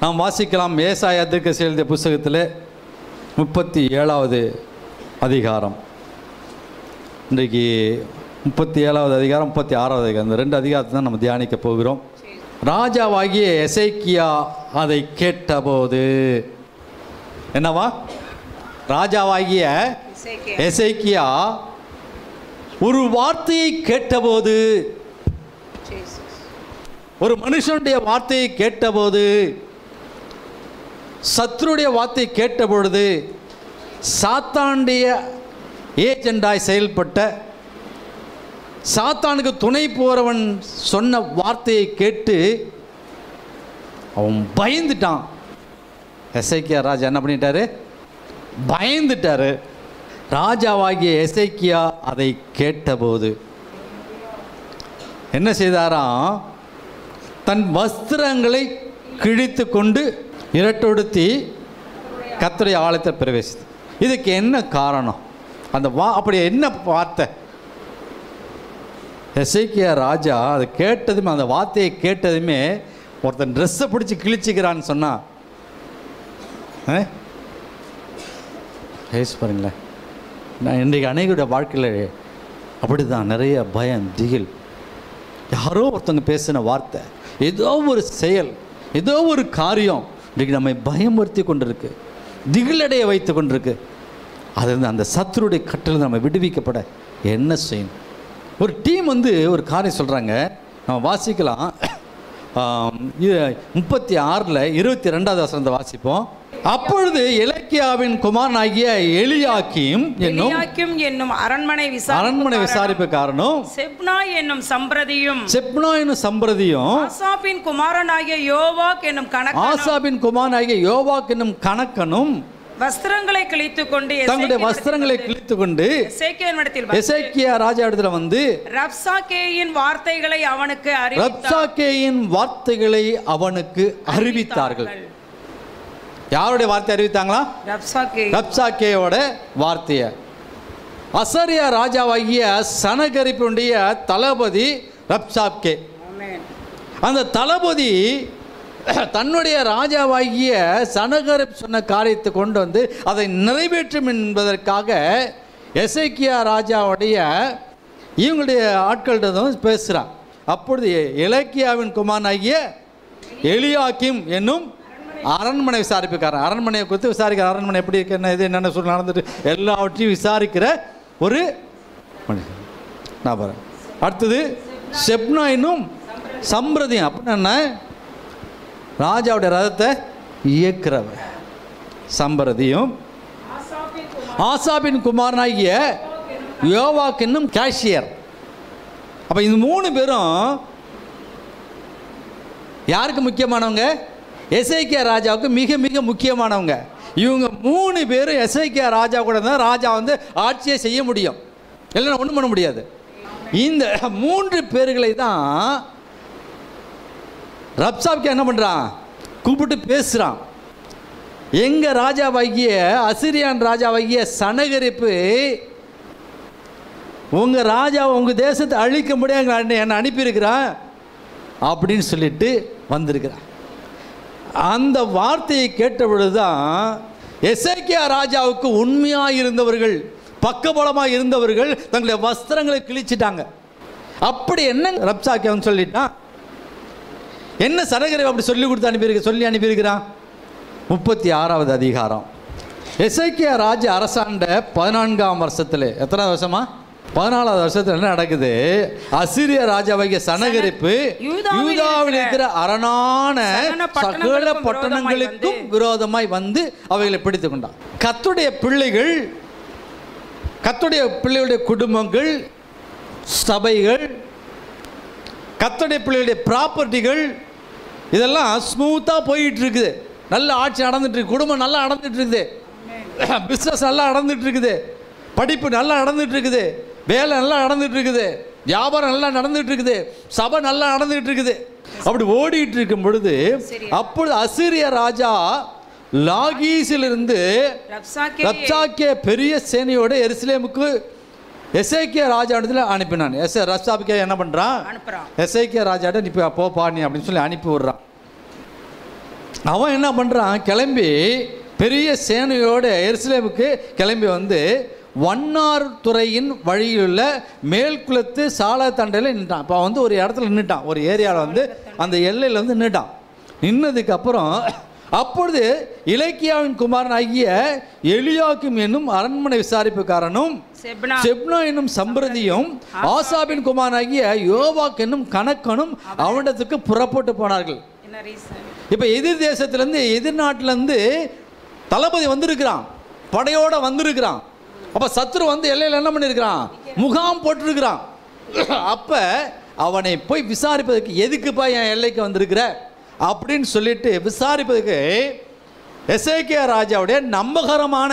நாம் வாசிக்கலாம் ஏசாயா தீர்க்கதரிசி எழுதிய புஸ்தகத்தில் முப்பத்தி ஏழாவது அதிகாரம் இன்றைக்கு முப்பத்தி ஏழாவது அதிகாரம் முப்பத்தி ஆறாவது அதிகாரம் இந்த ரெண்டு அதிகாரத்தை தான் நம்ம தியானிக்க போகிறோம் ராஜாவாகிய எசேக்கியா அதை கேட்டபோது என்னவா ராஜாவாகிய இசைக்கே எசேக்கியா ஒரு வார்த்தையை கேட்டபோது ஜீசஸ் ஒரு மனுஷனுடைய வார்த்தையை கேட்டபோது சத்ருடைய வார்த்தையை கேட்ட பொழுது சாத்தானுடைய ஏஜெண்டாய் செயல்பட்ட சாத்தானுக்கு துணை போறவன் சொன்ன வார்த்தையை கேட்டு அவன் பயந்துட்டான் எசைக்கியா ராஜா என்ன பண்ணிட்டாரு பயந்துட்டாரு ராஜாவாகிய எசைக்கியா அதை கேட்டபோது என்ன செய்தாராம் தன் வஸ்திரங்களை கிழித்து கொண்டு இரட்டொடுத்தி கர்த்தருடைய ஆலயத்தை பிரவேசித்து இதுக்கு என்ன காரணம் அந்த வா அப்படி என்ன வார்த்தை எசைக்கியா ராஜா அதை கேட்டதுமே அந்த வார்த்தையை கேட்டதுமே ஒருத்தன் ட்ரெஸ்ஸை பிடிச்சி கிழிச்சிக்கிறான்னு சொன்னா ஆ? யோசிச்சு பாருங்களேன் நான் இன்றைக்கு அநேகருடைய வாழ்க்கையில் அப்படி தான் நிறைய பயம் திகில் யாரோ ஒருத்தவங்க பேசின வார்த்தை ஏதோ ஒரு செயல் ஏதோ ஒரு காரியம் இன்றைக்கு நம்மை பயமுறுத்தி கொண்டிருக்கு திகிலடைய வைத்து கொண்டிருக்கு அது அந்த சத்துருடைய கட்டில் நம்ம விடுவிக்கப்பட என்ன செய்யணும் ஒரு டீம் வந்து ஒரு காரியம் சொல்கிறாங்க நம்ம வாசிக்கலாம் ஆம், இது முப்பத்தி ஆறில் இருபத்தி ரெண்டாவது வசனத்தை வாசிப்போம் அப்பொழுது இலக்கியாவின் குமாரனாகிய எலியாக்கியும் என்னும் எலியாக்கிம் என்னும் அரண்மனை அரண்மனை விசாரிப்பு விசாரிப்புக்காரனும் செப்னா என்னும் சம்பிரதியும் செப்னா என்னும் சம்பிரதியும் ஆசாப்பின் குமாரனாகிய யோவாக் என்னும் கணக்கனும் ஆசாபின் குமாரனாகிய யோவாக் என்னும் கணக்கனும் வஸ்திரங்களை கிழித்துக் கொண்டு தங்களுடைய வஸ்திரங்களை கிழித்து கொண்டு எசேக்கியனிடத்தில் எசேக்கியா ராஜா இடத்துல வந்து ரப்சாக்கேயின் வார்த்தைகளை அவனுக்கு அறிவித்தார் ரப்சாக்கேயின் வார்த்தைகளை அவனுக்கு அறிவித்தார்கள் யாருடைய வார்த்தை அறிவித்தாங்களா ரப்சாக்கே ரப்சாக்கேயோட வார்த்தையை அசரியா ராஜாவாகிய சனகரிப்புடைய தளபதி ரப்சாக்கே ஆமென். அந்த தளபதி தன்னுடைய ராஜாவாகிய சனகரிப் சொன்ன காரியத்தை கொண்டு வந்து அதை நிறைவேற்றும் என்பதற்காக எசேக்கியா ராஜாவுடைய இவங்களுடைய ஆட்கள்கிட்ட வந்து பேசுகிறான் அப்பொழுது இலக்கியாவின் குமாரனாகிய எலியாக்கிம் என்னும் அரண்மனை விசாரிப்புக்காரன் அரண்மனையை குறித்து விசாரிக்கிற அரண்மனை எப்படி இருக்கு என்ன இது என்னென்ன சூழ்நிலை நடந்துட்டு எல்லாவற்றையும் விசாரிக்கிற ஒரு மனுஷன் நான் பாருங்க அடுத்தது செப்னா என்னும் சம்பிரதியம் அப்படின்னா என்ன ராஜாவுடைய ரதத்தை இயக்குறவன் சம்பிரதியும் ஆசாபின் குமாரனாகிய யோவாக் என்னும் கேஷியர் அப்போ இந்த மூணு பேரும் யாருக்கு முக்கியமானவங்க எசைக்கியா ராஜாவுக்கு மிக மிக முக்கியமானவங்க இவங்க மூணு பேரும் எசைக்கியா ராஜா கூட தான் ராஜா வந்து ஆட்சியை செய்ய முடியும் இல்லைன்னா ஒன்றும் பண்ண முடியாது இந்த மூன்று பேர்களை தான் ரப்சாப்க்கு என்ன பண்ணுறான் கூப்பிட்டு பேசுகிறான் எங்கள் ராஜாவாகிய அசிரியான் ராஜாவாகிய சனகரிப்பு உங்கள் ராஜா உங்கள் தேசத்தை அழிக்க முடியாது என்னை அனுப்பியிருக்கிறான் அப்படின்னு சொல்லிட்டு வந்திருக்கிறான் அந்த வார்த்தையை கேட்ட பொழுதுதான் எசேக்கியா ராஜாவுக்கு உண்மையாக இருந்தவர்கள் பக்கபலமாக இருந்தவர்கள் தங்களுடைய வஸ்திரங்களை கிழிச்சிட்டாங்க அப்படி என்ன ரப்சாக்கியவன் சொல்லிட்டான் என்ன சரகரை அப்படி சொல்லி கொடுத்து அனுப்பியிருக்க சொல்லி அனுப்பியிருக்கிறான் முப்பத்தி ஆறாவது அதிகாரம் எசேக்கியா ராஜ அரசாண்ட பதினான்காம் வருஷத்துல எத்தனாவது வருஷமா பதினாலாவது வருஷத்துல என்ன நடக்குது அசிரிய ராஜாவாகிய சனகரிப்பு யூதாவில் யூதாவில் இருக்கிற அரணான சகல சகல பட்டணங்களுக்கும் பட்டணங்களுக்கும் விரோதமாய் வந்து அவைகளை பிடித்து கொண்டான் கத்துடைய பிள்ளைகள் கத்துடைய பிள்ளைகளுடைய குடும்பங்கள் சபைகள் கத்துடைய பிள்ளைகளுடைய ப்ராப்பர்ட்டிகள் இதெல்லாம் ஸ்மூத்தாக போயிட்டு இருக்குது நல்ல ஆட்சி நடந்துட்டு இருக்கு குடும்பம் நல்லா நடந்துட்டு இருக்குது பிஸ்னஸ் நல்லா நடந்துட்டு இருக்குது படிப்பு நல்லா நடந்துட்டு இருக்குது வேலை நல்லா நடந்துட்டு இருக்குது வியாபாரம் நல்லா நடந்துட்டு இருக்குது சபை நல்லா நடந்துட்டு இருக்குது அப்படி ஓடிட்டு இருக்கும் பொழுது சரி. அப்பொழுது அசிரிய ராஜா லாகீஸிலிருந்து ரப்சாக்கே ரப்சாக்கிய பெரிய சேனையோட எருசலேமுக்கு எசேக்கிய ராஜாவிடத்தில் அனுப்பினான் எஸ் ரப்சாக்கிய என்ன பண்ணுறான் அனுப்புறான் எஸ்ஐகே ராஜாட்ட நீ போய் போப்பா நீ அப்படின்னு சொல்லி அனுப்பி விடுறான் அவன் என்ன பண்ணுறான் கிளம்பி பெரிய சேனையோடு எருசலேமுக்கு கிளம்பி வந்து வண்ணார் துறையின் வழியிலுள்ள மேல்குளத்து சால தண்டையில் நின்ட்டான் இப்போ வந்து ஒரு இடத்துல நின்றுட்டான் ஒரு ஏரியாவில் வந்து அந்த எல்லையில் வந்து நின்றுட்டான் நின்னதுக்கு அப்புறம் அப்பொழுது இலக்கியாவின் குமாரன் ஆகிய எலியாக்கும் என்னும் அரண்மனை விசாரிப்புக்காரனும் செப்னா செப்னா என்னும் சம்பிரதியும் ஆசாபின் குமாரனாகிய யோவாக் என்னும் கணக்கனும் அவனிடத்துக்கு புறப்பட்டு போனார்கள் என்ன ரீசன் இப்போ எதிர் தேசத்துலேருந்து எதிர் நாட்டிலேருந்து தளபதி வந்திருக்கிறான் படையோட வந்திருக்கிறான் அப்போ சத்ரு வந்து எல்லையில் என்ன பண்ணியிருக்கிறான் முகாம் போட்டிருக்கிறான் அப்போ அவனை போய் விசாரிப்பதற்கு எதுக்குப்பா என் எல்லைக்கு வந்திருக்கிற அப்படின்னு சொல்லிட்டு விசாரிப்பதற்கு எஸ்ஐகே ராஜாவுடைய நம்பகரமான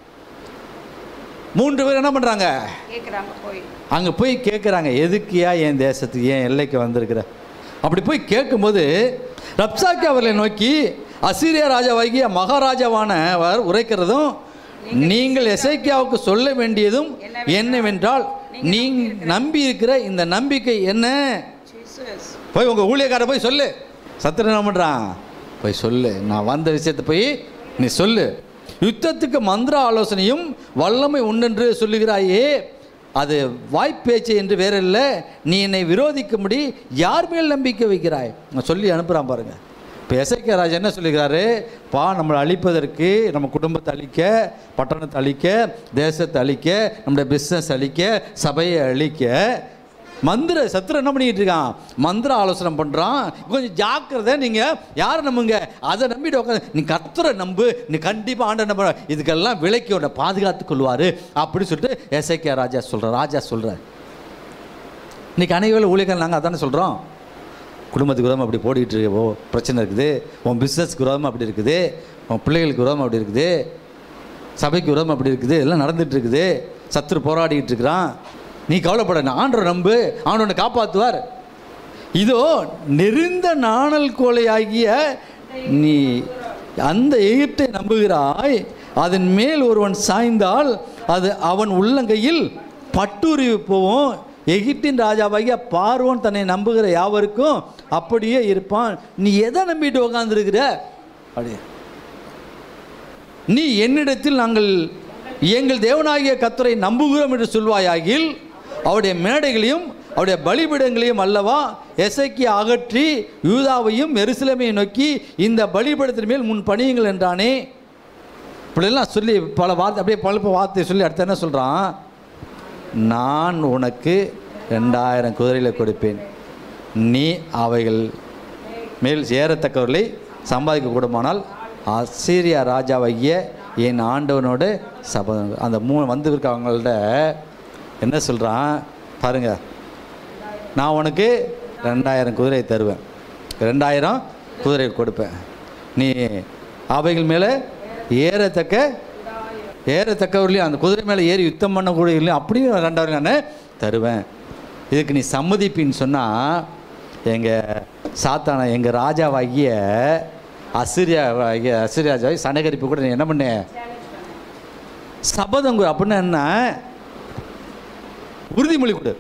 மூன்று பேர் என்ன பண்ணுறாங்க கேக்குறாங்க போய் அங்கே போய் கேட்குறாங்க எதுக்குயா என் தேசத்துக்கு ஏன் எல்லைக்கு வந்திருக்கிற அப்படி போய் கேட்கும்போது ரப்சாக்கி அவர்களை நோக்கி அசீரியா ராஜாவாகிய மகாராஜாவானவர் உரைக்கிறதும் நீங்கள் எசைக்கியாவுக்கு சொல்ல வேண்டியதும் என்னவென்றால் நீ நம்பி இருக்கிற இந்த நம்பிக்கை என்ன ஜீசஸ் போய் உங்கள் ஊழியக்கார போய் சொல்லு சத்திரன் என்ன பண்ணுறான் போய் சொல்லு நான் வந்த விஷயத்தை போய் நீ சொல்லு யுத்தத்துக்கு மந்திர ஆலோசனையும் வல்லமை உண்டென்று சொல்லுகிறாயே அது வாய்ப்பேச்சு என்று வேற இல்லை நீ என்னை விரோதிக்கும்படி யார் மேல் நம்பிக்கை வைக்கிறாய் நான் சொல்லி அனுப்புகிறான் பாருங்க இப்போ எசைக்க ராஜா என்ன சொல்லுகிறாரு பா நம்மளை அழிப்பதற்கு நம்ம குடும்பத்தை அழிக்க பட்டணத்தை அழிக்க தேசத்தை அழிக்க நம்முடைய பிஸ்னஸ் அழிக்க சபையை அழிக்க மந்திர சத்துரு என்ன பண்ணிட்டு இருக்கான் மந்திர ஆலோசனை பண்ணுறான் கொஞ்சம் ஜாக்கிரதை நீங்கள் யாரை நம்புங்க அதை நம்பிட்டு உட்காந்து நீ கத்துரை நம்பு நீ கண்டிப்பாக ஆண்ட நம்ப இதுக்கெல்லாம் விலைக்கு உன்னை பாதுகாத்து கொள்வார் அப்படி சொல்லிட்டு எஸ்ஐகே ராஜா சொல்கிறார் ராஜா சொல்கிறார் இன்னைக்கு அனைவரும் ஊழியர்கள் நாங்கள் அதானே சொல்கிறோம் குடும்பத்துக்கு விரோதம் அப்படி போடிக்கிட்டு இருக்கு ஓ பிரச்சனை இருக்குது உன் பிஸ்னஸ்க்கு விரோதம் அப்படி இருக்குது உன் பிள்ளைகளுக்கு விரோதம் அப்படி இருக்குது சபைக்கு விரோதம் அப்படி இருக்குது எல்லாம் நடந்துட்டு இருக்குது சத்துரு போராடிக்கிட்டு இருக்கிறான் நீ கவலைப்பட ஆண்டவர் நம்பு ஆண்டவனை காப்பாற்றுவார் இதோ நெறிந்த நாணல் கோலையாகிய நீ அந்த எகிப்தை நம்புகிறாய் அதன் மேல் ஒருவன் சாய்ந்தால் அது அவன் உள்ளங்கையில் பட்டுருவி போவோம் எகிப்தின் ராஜாவாகிய பார்வோன் தன்னை நம்புகிற யாவருக்கும் அப்படியே இருப்பான் நீ எதை நம்பிட்டு உக்காந்துருக்கிற அப்படியே நீ என்னிடத்தில் நாங்கள் எங்கள் தேவனாகிய கத்தரை நம்புகிறோம் என்று சொல்வாயாகில் அவருடைய மேடைகளையும் அவருடைய பலிபீடங்களையும் அல்லவா எசைக்கு அகற்றி யூதாவையும் எருசலேமையும் நோக்கி இந்த பலிபீடத்தின் மேல் முன் பணியுங்கள் என்றானே இப்படியெல்லாம் சொல்லி பல வார்த்தை அப்படியே பல வார்த்தை சொல்லி அடுத்து என்ன சொல்கிறான் நான் உனக்கு ரெண்டாயிரம் குதிரைகளை கொடுப்பேன் நீ அவைகள் மேல் ஏறத்தக்கவர்களை சம்பாதிக்க கூடுமானால் அசீரியா ராஜாவாகிய என் ஆண்டவனோட சபதம் அந்த மூணு வந்து இருக்கவங்கள்ட்ட என்ன சொல்கிறான் பாருங்க நான் உனக்கு ரெண்டாயிரம் குதிரை தருவேன் ரெண்டாயிரம் குதிரை கொடுப்பேன் நீ அவைகள் மேலே ஏறத்தக்க ஏறத்தக்கவர்களையும் அந்த குதிரை மேலே ஏறி யுத்தம் பண்ணக்கூடியவர்களையும் அப்படியும் ரெண்டாயிரம் நான் தருவேன் இதுக்கு நீ சம்மதிப்பின்னு சொன்னால் எங்கள் சாத்தான எங்கள் ராஜாவாகிய அசிரியாவாகிய அசிரியாஜாவை சனகரிப்பு கூட நீ என்ன பண்ண சபதம் கொடு அப்படின்னா என்ன உறுதிமொழி கொடு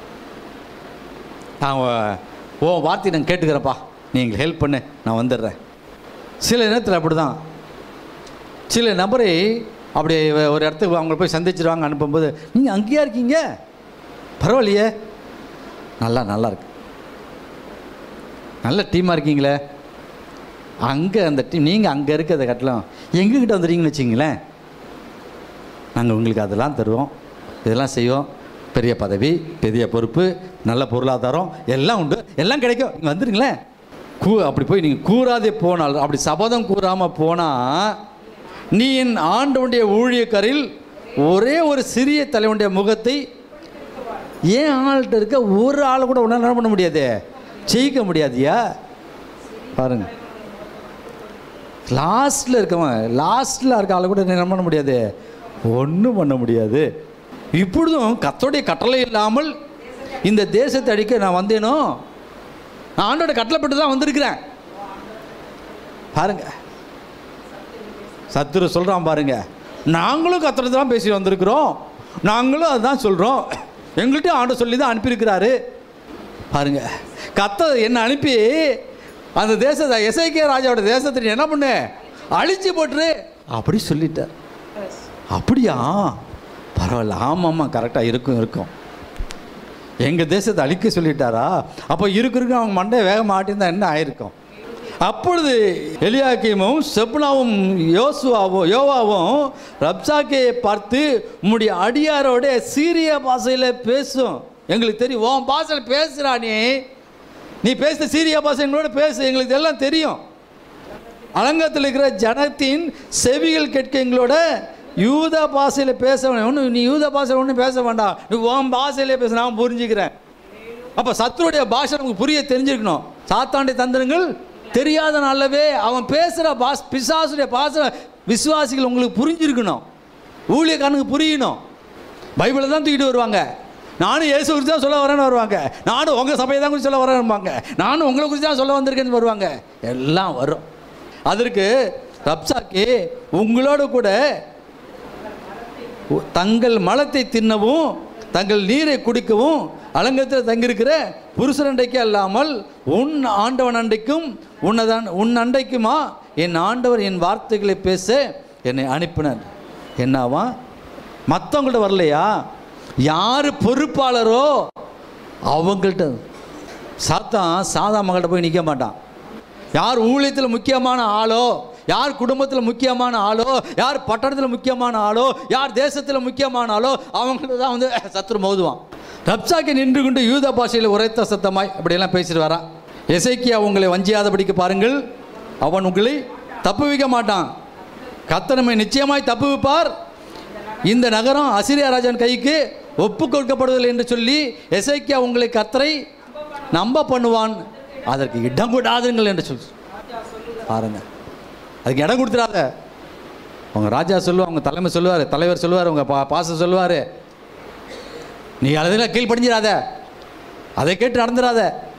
நான் உன் உன் வார்த்தையை நான் கேட்டுக்கிறேன்ப்பா நீ எங்களுக்கு ஹெல்ப் பண்ணு நான் வந்துடுறேன் சில நேரத்தில் அப்படி தான் சில நபரை அப்படி ஒரு இடத்துக்கு அவங்கள போய் சந்திச்சிருவாங்க அனுப்பும்போது நீங்கள் அங்கேயா இருக்கீங்க பரவாயில்லையே நல்லா நல்லா இருக்கு நல்ல டீமாக இருக்கீங்களே அங்கே அந்த டீம் நீங்கள் அங்கே இருக்கிறத கட்டலாம் எங்ககிட்ட வந்துடுறீங்கன்னு வச்சிங்களேன் நாங்கள் உங்களுக்கு அதெல்லாம் தருவோம் இதெல்லாம் செய்வோம் பெரிய பதவி பெரிய பொறுப்பு நல்ல பொருளாதாரம் எல்லாம் உண்டு எல்லாம் கிடைக்கும் இங்கே வந்துடுங்களேன் கூ அப்படி போய் நீங்கள் கூறாதே போனால் அப்படி சபதம் கூறாமல் போனால் நீ என் ஆண்டவனுடைய ஊழியக்காரில் ஒரே ஒரு சிறிய தலைவனுடைய முகத்தை ஏன் ஆள்கிட்ட இருக்க ஒரு ஆள் கூட உன்னால் என்ன பண்ண முடியாது ஜெயிக்க முடியாதியா பாருங்க லாஸ்ட்டில் இருக்கவன் லாஸ்ட்டில் இருக்க ஆளை கூட என்ன பண்ண முடியாது ஒன்றும் பண்ண முடியாது இப்பொழுதும் கத்தோடைய கட்டளை இல்லாமல் இந்த தேசத்தை அடிக்க நான் வந்தேனோ நான் ஆண்டோட கட்டளைப்பட்டு தான் வந்திருக்கிறேன் பாருங்க சத்துரு சொல்கிறான் பாருங்க நாங்களும் கத்தரை தான் பேசி வந்திருக்கிறோம் நாங்களும் அதுதான் சொல்கிறோம் எங்கள்கிட்ட ஆண்டு சொல்லி தான் அனுப்பியிருக்கிறாரு பாருங்க கத்த என்னை அனுப்பி அந்த தேசத்தை எஸ்ஐகே ராஜாவோட தேசத்தை நீ என்ன பண்ணு அழிச்சு போட்டுரு அப்படி சொல்லிட்டார் Yes. அப்படியா பரவாயில்ல ஆமாம்மா கரெக்டாக இருக்கும் இருக்கும் எங்கள் தேசத்தை அழிக்க சொல்லிட்டாரா அப்போ இருக்கு இருக்கு அவங்க மண்டை வேக மாட்டிருந்தா என்ன ஆயிருக்கும் அப்பொழுது எலியாக்கியமும் செப்னாவும் யோசுவாவும் யோவாவும் ரப்சாக்கையை பார்த்து உம்முடைய அடியாரோட சீரிய பாஷையில் பேசும் எங்களுக்கு தெரியும் உன் பாஷையில் பேசுகிறா நீ நீ பேசுகிற சீரிய பாஷை எங்களோட பேசு எங்களுக்கு எல்லாம் தெரியும் அலங்கத்தில் இருக்கிற ஜனத்தின் செவிகள் கேட்க எங்களோட யூத பாஷையில் பேச வேண்டாம் ஒன்றும் நீ யூத பாஷையில் ஒன்றும் பேச வேண்டாம் நீ உன் பாஷையிலே பேச நான் புரிஞ்சுக்கிறேன் அப்போ சத்துருடைய பாஷை நமக்கு புரிய தெரிஞ்சிருக்கணும் சாத்தாண்டி தந்திரங்கள் தெரியாத நல்லவே அவன் பேசுகிற பாஸ் பிசாசுடைய பாஷை விசுவாசிகள் உங்களுக்கு புரிஞ்சிருக்கணும் ஊழியக்காரனுக்கு புரியணும் பைபிளை தான் தூக்கிட்டு வருவாங்க நானும் இயேசு குறித்து தான் சொல்ல வரேன்னு வருவாங்க நானும் உங்கள் சபையை தான் குறித்து சொல்ல வரேன்பாங்க நானும் உங்களை குறித்து தான் சொல்ல வந்திருக்கேன்னு வருவாங்க எல்லாம் வரும் அதற்கு ரப்சாக்கே உங்களோட கூட தங்கள் மலத்தை தின்னவும் தங்கள் நீரை குடிக்கவும் அலங்கத்தில் தங்கியிருக்கிற புருஷன் அண்டைக்கு அல்லாமல் உன் ஆண்டவன் அண்டைக்கும் உன்னதான் உன் அண்டைக்குமா என் ஆண்டவர் என் வார்த்தைகளை பேச என்னை அனுப்பினார் என்னவா மற்றவங்கள்ட்ட வரலையா யார் பொறுப்பாளரோ அவங்கள்ட்ட சாத்தான் சாதா மகள்கிட்ட போய் நிற்க மாட்டான் யார் ஊழியத்தில் முக்கியமான ஆளோ யார் குடும்பத்தில் முக்கியமான ஆளோ யார் பட்டணத்தில் முக்கியமான ஆளோ யார் தேசத்தில் முக்கியமான ஆளோ அவங்கள்ட்ட தான் வந்து சத்துரு மோதுவான் ரப்சாக்கி நின்று கொண்டு யூத பாஷையில் உரைத்த சத்தமாய் அப்படியெல்லாம் பேசிட்டு வரான் எசைக்கியா உங்களை வஞ்சியாதபடிக்கு பாருங்கள் அவன் உங்களை தப்புவிக்க மாட்டான் கத்தனமை நிச்சயமாய் தப்புவிப்பார் இந்த நகரம் அசிரியா ராஜன் கைக்கு ஒப்பு கொடுக்கப்படுவதில்லை என்று சொல்லி எசைக்கியா உங்களை கத்தரை நம்ப பண்ணுவான் அதற்கு இடம் கொடாதுங்கள் என்று சொல்லி பாருங்க அதுக்கு இடம் கொடுத்துடாத உங்க ராஜா சொல்லுவா உங்க தலைமை சொல்லுவார் தலைவர் சொல்லுவார் உங்க பா பாச சொல்லுவார் நீ அதெல்லாம் கீழ்ப்படிஞ்சிடாத அதை கேட்டு நடந்துடாத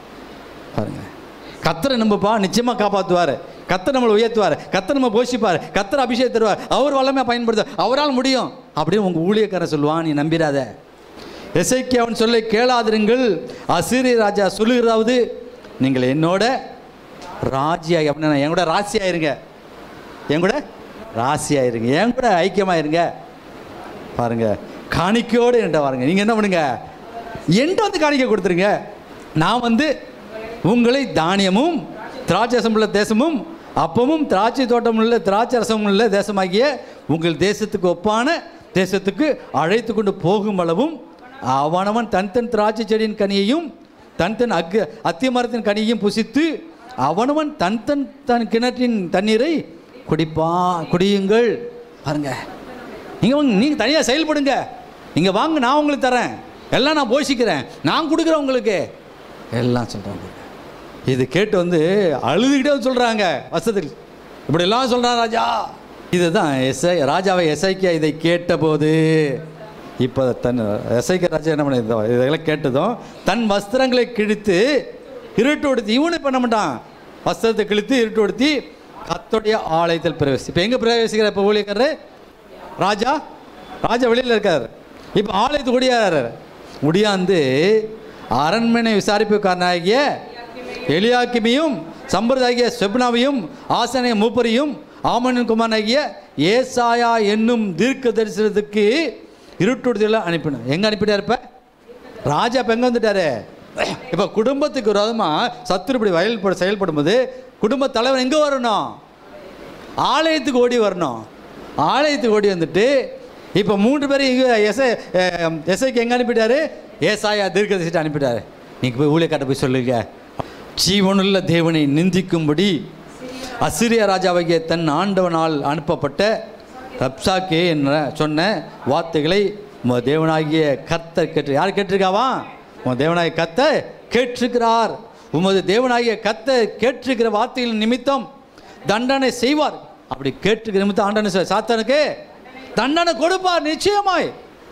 பாருங்க கத்தரை நம்பப்பா நிச்சயமாக காப்பாற்றுவார் கத்தர் நம்மளை உயர்த்துவார் கத்தர் நம்ம போஷிப்பார் கத்தர் அபிஷேகம் தருவார் அவர் வல்லமையாக பயன்படுத்த அவரால் முடியும் அப்படின்னு உங்கள் ஊழியக்காரன் சொல்லுவான் நீ நம்பிடாத எசைக்கு அவன் சொல்லை கேளாதிருங்கள் அசிரிய ராஜா சொல்லுகிறாவது நீங்கள் என்னோட ராஜியாய் அப்படின்னா என் கூட ராசியாயிருங்க என் கூட ராசியாயிருங்க என் கூட ஐக்கியமாயிருங்க பாருங்க காணிக்கையோடு என்கிட்ட பாருங்க நீங்கள் என்ன பண்ணுங்க என்கிட்ட வந்து காணிக்கை கொடுத்துருங்க நான் வந்து உங்களை தானியமும் திராட்சை ரசம் உள்ள தேசமும் அப்பமும் திராட்சை தோட்டம் உள்ள திராட்சை ரசம் உள்ள தேசமாகிய உங்கள் தேசத்துக்கு ஒப்பான தேசத்துக்கு அழைத்து கொண்டு போகும் அளவும் அவனவன் தன் தன் திராட்சை செடியின் கனியையும் தன் தன் அக்கு அத்திய மரத்தின் கனியையும் புசித்து அவனவன் தன் தன் தன் கிணற்றின் தண்ணீரை குடிப்பா குடியுங்கள் பாருங்க நீங்கள் வாங்க நீங்கள் தனியாக செயல்படுங்க நீங்கள் வாங்க நான் உங்களுக்கு தரேன் எல்லாம் நான் போஷிக்கிறேன் நான் கொடுக்குறேன் உங்களுக்கு எல்லாம் சொல்கிறாங்க இது கேட்டு வந்து அழுதுகிட்டே வந்து சொல்கிறாங்க வசதில் இப்படியெல்லாம் சொல்கிறான் ராஜா இதுதான் எஸ்ஐ ராஜாவை எஸ்ஐக்கு இதை கேட்டபோது இப்போ தன் எஸ்ஐக்கு ராஜா என்ன பண்ண இதெல்லாம் கேட்டதும் தன் வஸ்திரங்களை கிழித்து இருட்டு உடுத்தி இவனு பண்ண மாட்டான் வஸ்திரத்தை கிழித்து இருட்டு உடுத்தி கத்தோடைய ஆலயத்தில் பிரவேசி இப்போ எங்கே பிரவேசிக்கிற இப்போ ஊழியக்காரரு ராஜா ராஜா வெளியில் இருக்கார் இப்போ ஆலயத்துக்கு ஒடியாரு ஒடியாந்து அரண்மனை விசாரிப்புக்காரனாகிய எலியாக்கிமையும் சம்பிரதாகிய செப்னாவையும் ஆசனைய மூப்பரையும் ஆமனின் குமாரனாகிய ஏசாயா என்னும் தீர்க்க தரிசனத்துக்கு இருட்டுடுதல அனுப்பினார் எங்கே அனுப்பிட்டார் இப்போ ராஜா இப்போ எங்கே வந்துட்டாரு இப்போ குடும்பத்துக்கு விரோதமாக சத்துரு இப்படி வயல்பட செயல்படும் போது குடும்ப தலைவர் எங்கே வரணும் ஆலயத்துக்கு ஓடி வரணும் ஆலயத்துக்கு ஓடி வந்துட்டு இப்போ மூன்று பேரும் இங்கே எஸ்ஐ எஸ்ஐக்கு எங்கே அனுப்பிட்டாரு ஏசாயா தீர்க்கதரிசிட்டு அனுப்பிட்டாரு நீங்கள் போய் ஊழியக்காட்ட போய் சொல்லுங்க ஜீவனுள்ள தேவனை நிந்திக்கும்படி அசிரிய ராஜாவாகிய தன் ஆண்டவனால் அனுப்பப்பட்ட ரப்சாக்கே என்ற சொன்ன வார்த்தைகளை உமது தேவனாகிய கர்த்தர் கேட்டு யார் கேட்டிருக்காவா உமது தேவனாகிய கர்த்தர் கேட்டிருக்கிறார் உமது தேவனாகிய கர்த்தர் கேட்டிருக்கிற வார்த்தைகளின் நிமித்தம் தண்டனை செய்வார் அப்படி கேட்டுக்கிற நிமித்தம் ஆண்டனை செய்- சாத்தானுக்கு தண்டனை கொடுப்பார் நிச்சயமாய்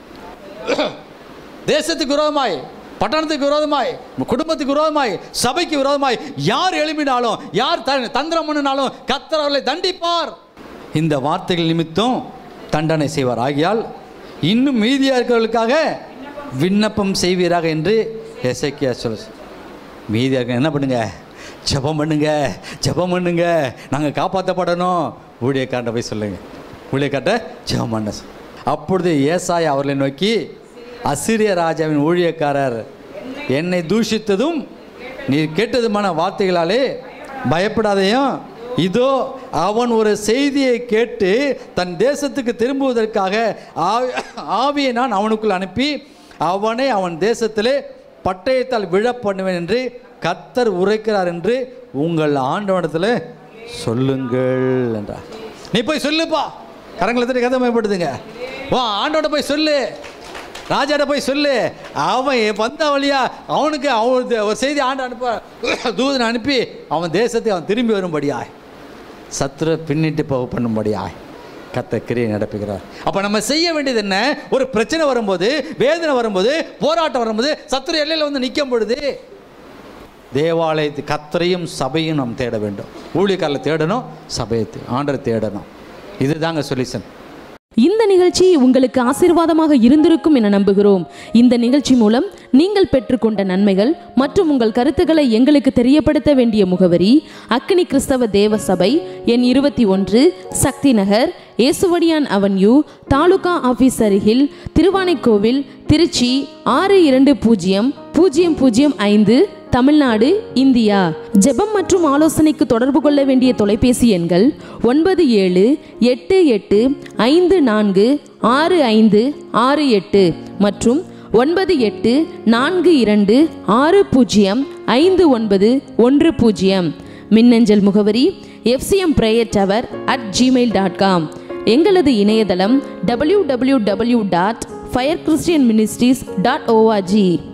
தேசத்துக்கு விரோதமாய் பட்டணத்துக்கு விரோதமாய் குடும்பத்துக்கு விரோதமாய் சபைக்கு விரோதமாய் யார் எழுப்பினாலும் யார் த தந்திரம் பண்ணினாலும் கர்த்தர் அவர்களை தண்டிப்பார் இந்த வார்த்தைகள் நிமித்தம் தண்டனை செய்வார் ஆகியால் இன்னும் மீதியாக இருக்கிறவர்களுக்காக விண்ணப்பம் செய்வீராக என்று எசைக்கியா சொல் மீதியாக இருக்க என்ன பண்ணுங்க ஜெபம் பண்ணுங்க ஜெபம் பண்ணுங்க நாங்கள் காப்பாற்றப்படணும் ஊழியக்காரன் போய் சொல்லுங்க ஊழியக்கார்ட்ட ஜெபம் பண்ண சொல். அப்பொழுது ஏசாயா அவர்களை நோக்கி அசிரிய ராஜாவின் ஊழியக்காரர் என்னை தூஷித்ததும் நீர் கேட்டதுமான வார்த்தைகளாலே பயப்படாதையும் இதோ அவன் ஒரு செய்தியை கேட்டு தன் தேசத்துக்கு திரும்புவதற்காக ஆவி- ஆவியை நான் அவனுக்குள் அனுப்பி அவனை அவன் தேசத்திலே பட்டயத்தால் விழ பண்ணுவேன் என்று கர்த்தர் உரைக்கிறார் என்று உங்கள் ஆண்டவனத்தில் சொல்லுங்கள் என்றார் நீ போய் சொல்லுப்பா கரங்களை தட்டி கதை பயப்படுதுங்க வா ஆண்டோட போய் சொல்லு ராஜாட்ட போய் சொல்லு அவன் வந்த வழியா அவனுக்கு அவன் ஒரு செய்தி ஆண்டு அனுப்ப தூதனை அனுப்பி அவன் தேசத்தை அவன் திரும்பி வரும்படியாய் சத்துரு பின்னிட்டு போக பண்ணும்படியாய் கத்த கிரியை நடப்புகிறார் அப்போ நம்ம செய்ய வேண்டியது என்ன ஒரு பிரச்சனை வரும்போது வேதனை வரும்போது போராட்டம் வரும்போது சத்துரு எல்லையில் வந்து நிற்கும் பொழுது தேவாலயத்து கத்தரையும் சபையும் நாம் தேட வேண்டும் ஊழியக்காரில் தேடணும் சபையை தே- ஆண்டரை தேடணும் இதுதாங்க சொல்யூஷன் இந்த நிகழ்ச்சி உங்களுக்கு ஆசீர்வாதமாக இருந்திருக்கும் என நம்புகிறோம் இந்த நிகழ்ச்சி மூலம் நீங்கள் பெற்றுக்கொண்ட நன்மைகள் மற்றும் உங்கள் கருத்துக்களை எங்களுக்கு தெரியப்படுத்த வேண்டிய முகவரி அக்கினி கிறிஸ்தவ தேவ சபை எண் இருபத்தி ஒன்று சக்தி நகர் ஏசுவடியான் அவென்யூ தாலுகா ஆபீஸ் அருகில் திருவானைக்கோவில் திருச்சி ஆறு இரண்டு பூஜ்ஜியம் பூஜ்ஜியம் பூஜ்ஜியம் ஐந்து தமிழ்நாடு இந்தியா ஜெபம் மற்றும் ஆலோசனைக்கு தொடர்பு கொள்ள வேண்டிய தொலைபேசி எண்கள் ஒன்பது ஏழு எட்டு எட்டு ஐந்து நான்கு ஆறு ஐந்து ஆறு எட்டு மற்றும் ஒன்பது எட்டு நான்கு இரண்டு ஆறு பூஜ்ஜியம் ஐந்து ஒன்பது ஒன்று பூஜ்ஜியம் மின்னஞ்சல் முகவரி FCM prayer tower at Gmail dot com எங்களது இணையதளம் W W W dot fire Christian ministries dot O R G